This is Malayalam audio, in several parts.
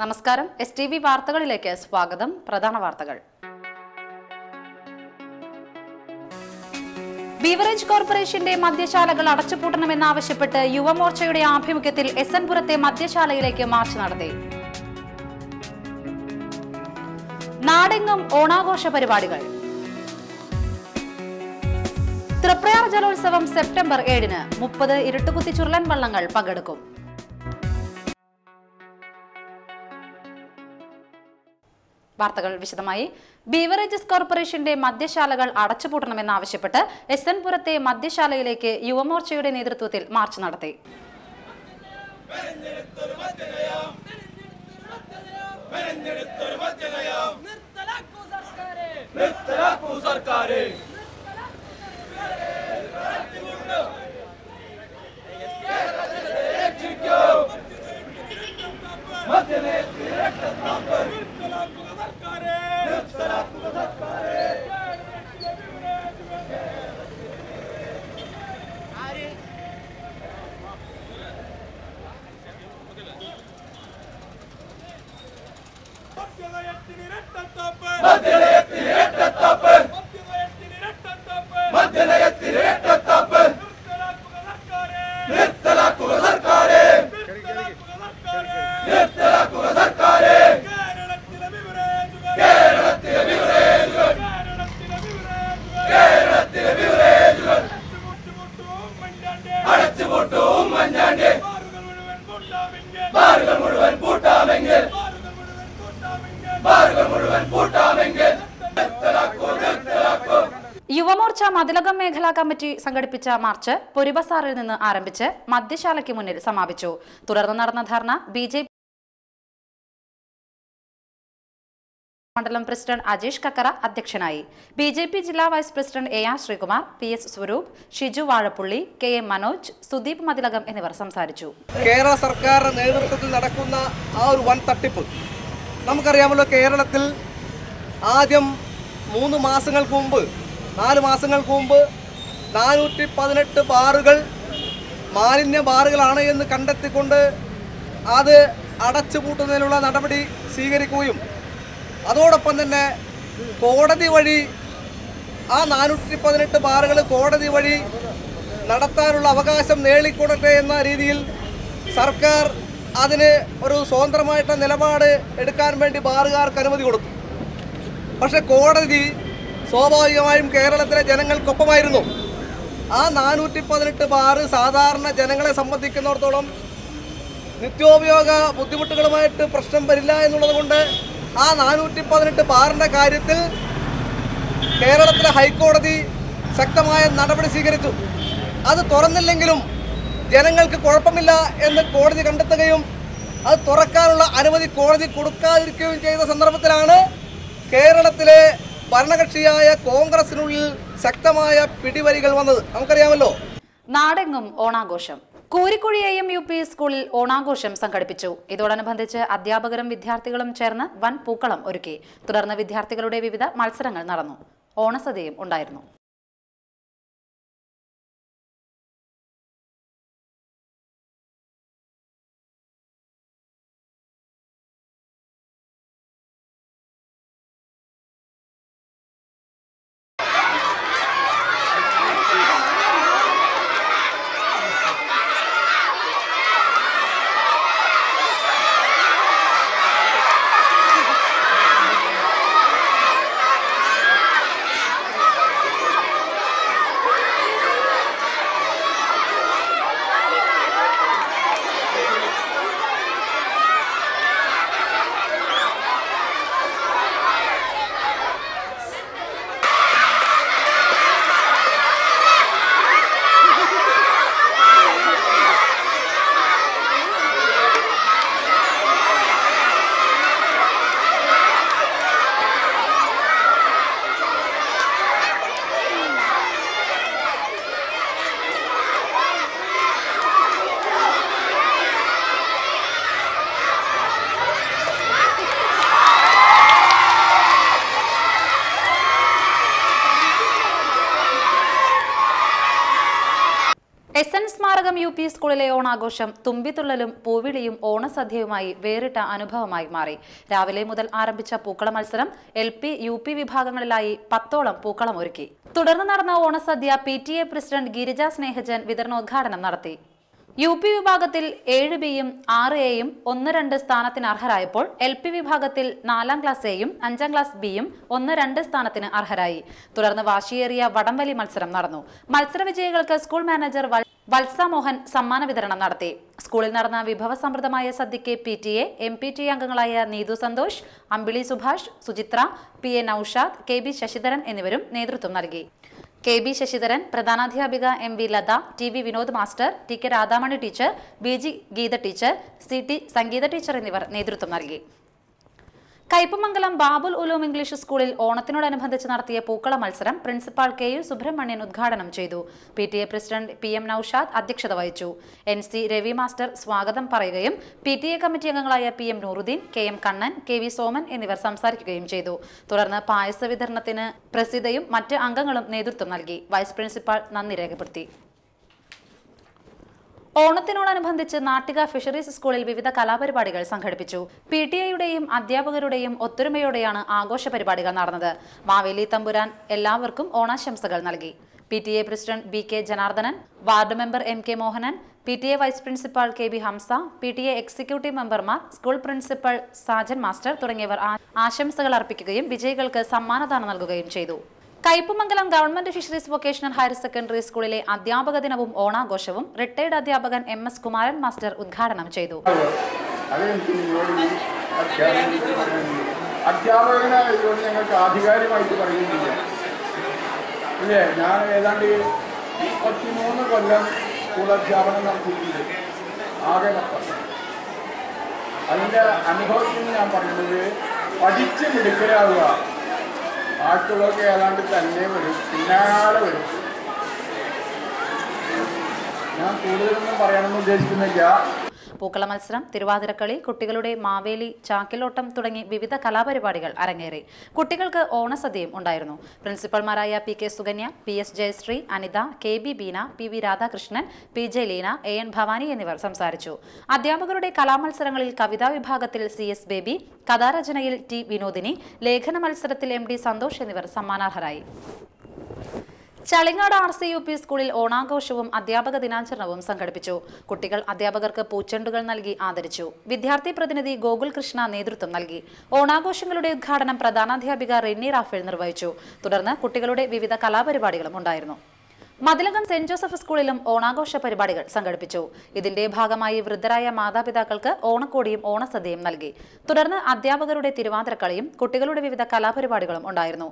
നമസ്കാരം എസ് ടി വി വാർത്തകളിലേക്ക് സ്വാഗതം പ്രധാന വാർത്തകൾ ബീവറേജ് കോർപ്പറേഷന്റെ മദ്യശാലകൾ അടച്ചുപൂട്ടണമെന്നാവശ്യപ്പെട്ട് യുവമോർച്ചയുടെ ആഭിമുഖ്യത്തിൽ എസ് എൻ പുരത്തെ മദ്യശാലയിലേക്ക് മാർച്ച് നടത്തി നാടെങ്ങും ഓണാഘോഷ പരിപാടികൾ തൃപ്രയാർ ജലോത്സവം സെപ്റ്റംബർ ഏഴിന് മുപ്പത് ഇരുട്ടുകുത്തി ചുരുളൻ വള്ളങ്ങൾ പങ്കെടുക്കും വാർത്തകൾ വിശദമായി ബീവറേജസ് കോർപ്പറേഷന്റെ മദ്യശാലകൾ അടച്ചുപൂട്ടണമെന്നാവശ്യപ്പെട്ട് എസ് എൻ പുരത്തെ മദ്യശാലയിലേക്ക് യുവമോർച്ചയുടെ നേതൃത്വത്തിൽ മാർച്ച് നടത്തി നിർത്തലാക്കൂ സർക്കാരെ നിർത്തലാക്കൂ സർക്കാരെ മദ്യനയത്തിനിരട്ടത്താപ്പ് മദ്യനയത്തിനിരട്ടത്താപ്പ് നിർത്തലാക്കുക സർക്കാരെ നിർത്തലാക്കുക സർക്കാരെ കേരളത്തിലെ ബിവറേജുകൾ കേരളത്തിലെ ബിവറേജുകൾ അടച്ചുപൂട്ടും ഉമ്മൻചാണ്ടി ബാറുകൾ മുഴുവൻ പൂട്ടാമെങ്കിൽ ബാറുകൾ മുഴുവൻ പൂട്ടാമെങ്കിൽ നിർത്തലാക്കൂ നിർത്തലാക്കൂ യുവമോർച്ച മതിലകം മേഖലാ കമ്മിറ്റി സംഘടിപ്പിച്ച മാർച്ച് പൊരിബസാറിൽ നിന്ന് ആരംഭിച്ച് മദ്യശാലയ്ക്ക് മുന്നിൽ സമാപിച്ചു തുടർന്ന് നടന്ന ധർണ ബി ജെ മണ്ഡലം പ്രസിഡന്റ് അജേഷ് കക്കറ അധ്യക്ഷനായി ബി ജെ പി ജില്ലാ vice president A R Sreekumar P S Swaroop Shiju Vazhappully K M Manoj Sudeep Mathilakam എന്നിവർ സംസാരിച്ചു കേരള സർക്കാരിന്റെ നേതൃത്വത്തിൽ നടക്കുന്ന ആ ഒരു വൻ തട്ടിപ്പ് നമുക്കറിയാമല്ലോ കേരളത്തിൽ ആദ്യം മൂന്ന് മാസങ്ങൾക്ക് മുമ്പ് നാല് മാസങ്ങൾക്ക് മുമ്പ് നാനൂറ്റി പതിനെട്ട് ബാറുകൾ മാലിന്യ ബാറുകളാണ് എന്ന് കണ്ടെത്തിക്കൊണ്ട് അത് അടച്ചുപൂട്ടുന്നതിനുള്ള നടപടി സ്വീകരിക്കുകയും അതോടൊപ്പം തന്നെ കോടതി വഴി ആ നാനൂറ്റി പതിനെട്ട് ബാറുകൾ കോടതി വഴി നടത്താനുള്ള അവകാശം നേടിക്കൊടട്ടെ എന്ന രീതിയിൽ സർക്കാർ അതിന് ഒരു സ്വതന്ത്രമായിട്ട് നിലപാട് എടുക്കാൻ വേണ്ടി ബാറുകാർക്ക് അനുമതി കൊടുത്തു പക്ഷെ കോടതി സ്വാഭാവികമായും കേരളത്തിലെ ജനങ്ങൾക്കൊപ്പമായിരുന്നു ആ നാനൂറ്റി പതിനെട്ട് ബാറ് സാധാരണ ജനങ്ങളെ സംബന്ധിക്കുന്നിടത്തോളം നിത്യോപയോഗ ബുദ്ധിമുട്ടുകളുമായിട്ട് പ്രശ്നം വരില്ല എന്നുള്ളത് കൊണ്ട് ആ നാനൂറ്റി പതിനെട്ട് ബാറിൻ്റെ കാര്യത്തിൽ കേരളത്തിലെ ഹൈക്കോടതി ശക്തമായ നടപടി സ്വീകരിച്ചു അത് തുറന്നില്ലെങ്കിലും ജനങ്ങൾക്ക് കുഴപ്പമില്ല എന്ന് കോടതി കണ്ടെത്തുകയും അത് തുറക്കാനുള്ള അനുമതി കോടതി കൊടുക്കാതിരിക്കുകയും ചെയ്ത സന്ദർഭത്തിലാണ് കേരളത്തിലെ ഭരണകക്ഷിയായ കോൺഗ്രസിനുള്ളിൽ ശക്തമായ പിടിവലികൾ വന്നത് നമുക്കറിയാമല്ലോ നാടെങ്ങും ഓണാഘോഷം Koorikkuzhi A M U P സ്കൂളിൽ ഓണാഘോഷം സംഘടിപ്പിച്ചു ഇതോടനുബന്ധിച്ച് അധ്യാപകരും വിദ്യാർത്ഥികളും ചേർന്ന് വൻ പൂക്കളം ഒരുക്കി തുടർന്ന് വിദ്യാർത്ഥികളുടെ വിവിധ മത്സരങ്ങൾ നടന്നു ഓണസദ്യയും ഉണ്ടായിരുന്നു നിർത്തലാക്കൂ കർണാടകം യു പി സ്കൂളിലെ ഓണാഘോഷം തുമ്പിത്തുള്ളലും പൂവിളിയും ഓണസദ്യയുമായി വേറിട്ട അനുഭവമായി മാറി രാവിലെ മുതൽ ആരംഭിച്ച പൂക്കള മത്സരം എൽ പി യു പി വിഭാഗങ്ങളിലായി പത്തോളം പൂക്കളം ഒരുക്കി തുടർന്ന് നടന്ന ഓണസദ്യ P T A president Girija Snehajan വിതരണോദ്ഘാടനം നടത്തി യു പി വിഭാഗത്തിൽ ഏഴ് ബിയും ആറ് എയും ഒന്ന് രണ്ട് സ്ഥാനത്തിന് അർഹരായപ്പോൾ എൽ പി വിഭാഗത്തിൽ നാലാം ക്ലാസ് എയും അഞ്ചാം ക്ലാസ് ബിയും ഒന്ന് രണ്ട് സ്ഥാനത്തിന് അർഹരായി തുടർന്ന് വാശിയേറിയ വടംവലി മത്സരം നടന്നു മത്സര വിജയികൾക്ക് സ്കൂൾ മാനേജർ വൽ- വത്സ മോഹൻ സമ്മാന വിതരണം നടത്തി സ്കൂളിൽ നടന്ന വിഭവസമൃദ്ധമായ സദ്യയ്ക്ക് P T A M P T അംഗങ്ങളായ Neethu Santhosh Ambili Subhash Suchitra P A Noushad K B Sasidharan എന്നിവരും നേതൃത്വം നൽകി കെ ബി ശശിധരൻ പ്രധാനാധ്യാപിക M V Latha T V Vinod master T K Radhamani teacher B G Geetha teacher C T Sangeetha teacher എന്നിവർ നേതൃത്വം നൽകി കയ്പമംഗലം ബാബുൽ ഉലൂം ഇംഗ്ലീഷ് സ്കൂളിൽ ഓണത്തിനോടനുബന്ധിച്ച് നടത്തിയ പൂക്കള മത്സരം പ്രിൻസിപ്പാൾ കെ യു സുബ്രഹ്മണ്യൻ ഉദ്ഘാടനം ചെയ്തു P T A president P M Noushad അധ്യക്ഷത വഹിച്ചു എൻ സി രവി മാസ്റ്റർ സ്വാഗതം പറയുകയും പി ടി എ കമ്മിറ്റി അംഗങ്ങളായ P M Nooruddeen K M Kannan K V Soman എന്നിവർ സംസാരിക്കുകയും ചെയ്തു തുടർന്ന് പായസ വിതരണത്തിന് പ്രസിദ്ധയും മറ്റ് അംഗങ്ങളും നേതൃത്വം നൽകി വൈസ് പ്രിൻസിപ്പാൾ നന്ദി രേഖപ്പെടുത്തി ഓണത്തിനോടനുബന്ധിച്ച് നാട്ടിക ഫിഷറീസ് സ്കൂളിൽ വിവിധ കലാപരിപാടികൾ സംഘടിപ്പിച്ചു പി ടി എയുടെയും അധ്യാപകരുടെയും ഒത്തൊരുമയോടെയാണ് ആഘോഷ പരിപാടികൾ നടന്നത് മാവേലി തമ്പുരാൻ എല്ലാവർക്കും ഓണാശംസകൾ നൽകി P T A president B K Janardhanan ward member M K Mohanan P T A vice principal K B Hamsa P T A executive മെമ്പർമാർ സ്കൂൾ പ്രിൻസിപ്പൽ സാജൻ മാസ്റ്റർ തുടങ്ങിയവർ ആ- ആശംസകൾ അർപ്പിക്കുകയും വിജയികൾക്ക് സമ്മാനദാനം നൽകുകയും ചെയ്തു Kaipamangalam government fisheries vocational higher secondary സ്കൂളിലെ അധ്യാപക ദിനവും ഓണാഘോഷവും റിട്ടയർഡ് അധ്യാപകൻ എം എസ് കുമാരൻ മാസ്റ്റർ ഉദ്ഘാടനം ചെയ്തു അതെനിക്ക് നിങ്ങളോട് ഈ അധ്യാപകർക്ക് പറയാനുണ്ട്. അധ്യാപകനായതുകൊണ്ട് ഞങ്ങൾക്ക് ആധികാരികമായിട്ട് പറയുന്നില്ല ഇല്ലേ ഞാൻ ഏതാണ്ട് മുപ്പത്തിമൂന്ന് കൊല്ലം സ്കൂൾ അധ്യാപനം നടത്തിയിട്ടുണ്ട് ആകെ പത്ത് അതിൻ്റെ അനുഭവത്തിൽ നിന്ന് ഞാൻ പറയുന്നത് പഠിച്ച് മിടുക്കരാകുക ബാക്കിയുള്ളവർക്ക് ഏതാണ്ട് തന്നെ വരും പിന്നാലെ വരും ഞാൻ കൂടുതലൊന്നും പറയാനൊന്നും ഉദ്ദേശിക്കുന്നില്ല പൂക്കള മത്സരം തിരുവാതിരക്കളി കുട്ടികളുടെ മാവേലി ചാക്കിലോട്ടം തുടങ്ങി വിവിധ കലാപരിപാടികൾ അരങ്ങേറി കുട്ടികൾക്ക് ഓണസദ്യയും ഉണ്ടായിരുന്നു പ്രിൻസിപ്പൽമാരായ P K Sukanya P S Jayasree Anitha K B Beena P V Radhakrishnan P J Leena A N Bhavani എന്നിവർ സംസാരിച്ചു അധ്യാപകരുടെ കലാമത്സരങ്ങളിൽ കവിതാ വിഭാഗത്തിൽ സി എസ് ബേബി കഥാരചനയിൽ ടി വിനോദിനി ലേഖന മത്സരത്തിൽ എം ഡി സന്തോഷ് എന്നിവർ സമ്മാനാർഹരായി Chalingad R C U P സ്കൂളിൽ ഓണാഘോഷവും അധ്യാപക ദിനാചരണവും സംഘടിപ്പിച്ചു കുട്ടികൾ അധ്യാപകർക്ക് പൂച്ചെണ്ടുകൾ നൽകി ആദരിച്ചു വിദ്യാർത്ഥി പ്രതിനിധി ഗോകുൽ കൃഷ്ണ നേതൃത്വം നൽകി ഓണാഘോഷങ്ങളുടെ ഉദ്ഘാടനം പ്രധാനാധ്യാപിക റിന്നി റാഫേൽ നിർവഹിച്ചു തുടർന്ന് കുട്ടികളുടെ വിവിധ കലാപരിപാടികളും ഉണ്ടായിരുന്നു മതിലകം സെന്റ് ജോസഫ് സ്കൂളിലും ഓണാഘോഷ പരിപാടികൾ സംഘടിപ്പിച്ചു ഇതിന്റെ ഭാഗമായി വൃദ്ധരായ മാതാപിതാക്കൾക്ക് ഓണക്കോടിയും ഓണസദ്യയും നൽകി തുടർന്ന് അധ്യാപകരുടെ തിരുവാതിരക്കളിയും കുട്ടികളുടെ വിവിധ കലാപരിപാടികളും ഉണ്ടായിരുന്നു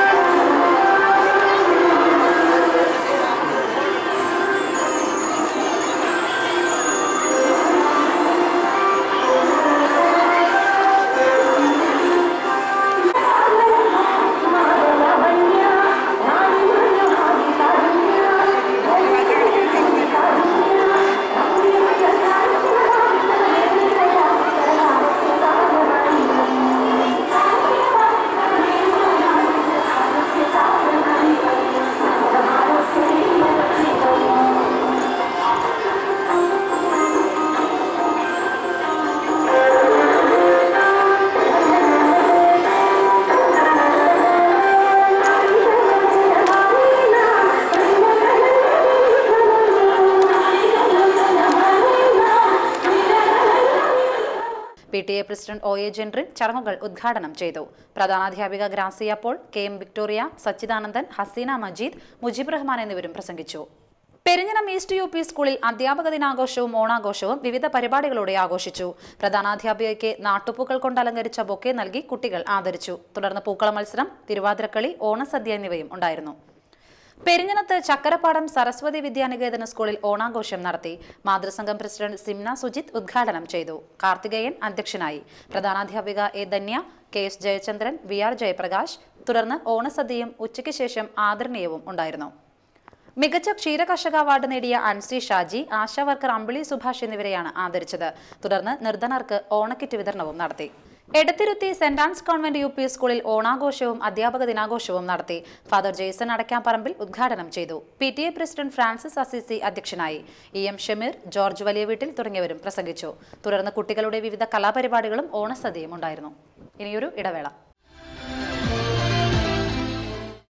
P T A president O A Jentrin ചടങ്ങുകൾ ഉദ്ഘാടനം ചെയ്തു പ്രധാനാധ്യാപിക ഗ്രാസിയ പോൾ കെ എം വിക്ടോറിയ സച്ചിദാനന്ദൻ ഹസീന മജീദ് മുജീബ് റഹ്മാൻ എന്നിവരും പ്രസംഗിച്ചു പെരിഞ്ഞനം ഈസ്റ്റ് യു പി സ്കൂളിൽ അധ്യാപക ദിനാഘോഷവും ഓണാഘോഷവും വിവിധ പരിപാടികളോടെ ആഘോഷിച്ചു പ്രധാനാധ്യാപികയ്ക്ക് നാട്ടുപൂക്കൾ കൊണ്ട് അലങ്കരിച്ച ബൊക്കെ നൽകി കുട്ടികൾ ആദരിച്ചു തുടർന്ന് പൂക്കള മത്സരം തിരുവാതിരക്കളി ഓണസദ്യ എന്നിവയും ഉണ്ടായിരുന്നു പെരിഞ്ഞനത്ത് ചക്കരപ്പാടം സരസ്വതി വിദ്യാനികേതന സ്കൂളിൽ ഓണാഘോഷം നടത്തി മാതൃസംഘം പ്രസിഡന്റ് സിംന സുജിത് ഉദ്ഘാടനം ചെയ്തു കാർത്തികേയൻ അധ്യക്ഷനായി പ്രധാനാധ്യാപിക A Dhanya K S Jayachandran V R Jayaprakash തുടർന്ന് ഓണസദ്യയും ഉച്ചയ്ക്ക് ശേഷം ആദരണീയവും ഉണ്ടായിരുന്നു മികച്ച ക്ഷീരകർഷക അവാർഡ് നേടിയ അൻസി ഷാജി ആശാ വർക്കർ അമ്പിളി സുഭാഷ് എന്നിവരെയാണ് ആദരിച്ചത് തുടർന്ന് നിർധനർക്ക് ഓണക്കിറ്റ് വിതരണവും നടത്തി Edathiruthy saint Ann's convent U P സ്കൂളിൽ ഓണാഘോഷവും അധ്യാപക ദിനാഘോഷവും നടത്തി ഫാദർ ജെയ്സൺ അടയ്ക്കാമ്പറമ്പിൽ ഉദ്ഘാടനം ചെയ്തു P T A president Francis Assisi അധ്യക്ഷനായി ഇ എം ഷമീർ ജോർജ് വലിയ വീട്ടിൽ തുടങ്ങിയവരും പ്രസംഗിച്ചു തുടർന്ന് കുട്ടികളുടെ വിവിധ കലാപരിപാടികളും ഓണസദ്യയും ഉണ്ടായിരുന്നു ഇനിയൊരു ഇടവേള